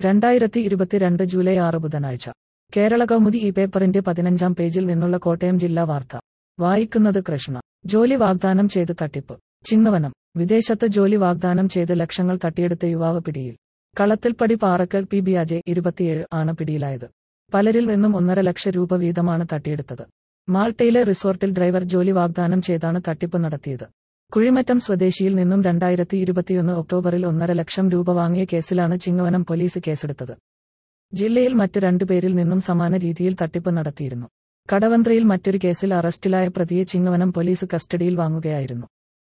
രണ്ടായിരത്തി ഇരുപത്തിരണ്ട് ജൂലൈ ആറ് ബുധനാഴ്ച കേരള കൗമുദി ഈ പേപ്പറിന്റെ പതിനഞ്ചാം പേജിൽ നിന്നുള്ള കോട്ടയം ജില്ലാ വാർത്ത വായിക്കുന്നത് കൃഷ്ണ ജോലി വാഗ്ദാനം ചെയ്ത് തട്ടിപ്പ് ചിങ്ങവനം വിദേശത്ത് ജോലി വാഗ്ദാനം ചെയ്ത് ലക്ഷങ്ങൾ തട്ടിയെടുത്ത യുവാവ് പിടിയിൽ കളത്തിൽപ്പടി പാറക്കൽ പി ബി അജയ് ഇരുപത്തിയേഴ് ആണ് പിടിയിലായത് പലരിൽ നിന്നും ഒന്നര ലക്ഷം രൂപ വീതമാണ് തട്ടിയെടുത്തത് മാൾട്ടയിലെ റിസോർട്ടിൽ ഡ്രൈവർ ജോലി വാഗ്ദാനം ചെയ്താണ് തട്ടിപ്പ് നടത്തിയത് കുഴിമറ്റം സ്വദേശിയിൽ നിന്നും രണ്ടായിരത്തി ഇരുപത്തിയൊന്ന് ഒക്ടോബറിൽ ഒന്നര ലക്ഷം രൂപ വാങ്ങിയ കേസിലാണ് ചിങ്ങവനം പോലീസ് കേസെടുത്തത് ജില്ലയിൽ മറ്റ് രണ്ടുപേരിൽ നിന്നും സമാന രീതിയിൽ തട്ടിപ്പ് നടത്തിയിരുന്നു കടവന്ത്രയിൽ മറ്റൊരു കേസിൽ അറസ്റ്റിലായ പ്രതിയെ ചിങ്ങവനം പോലീസ് കസ്റ്റഡിയിൽ വാങ്ങുകയായിരുന്നു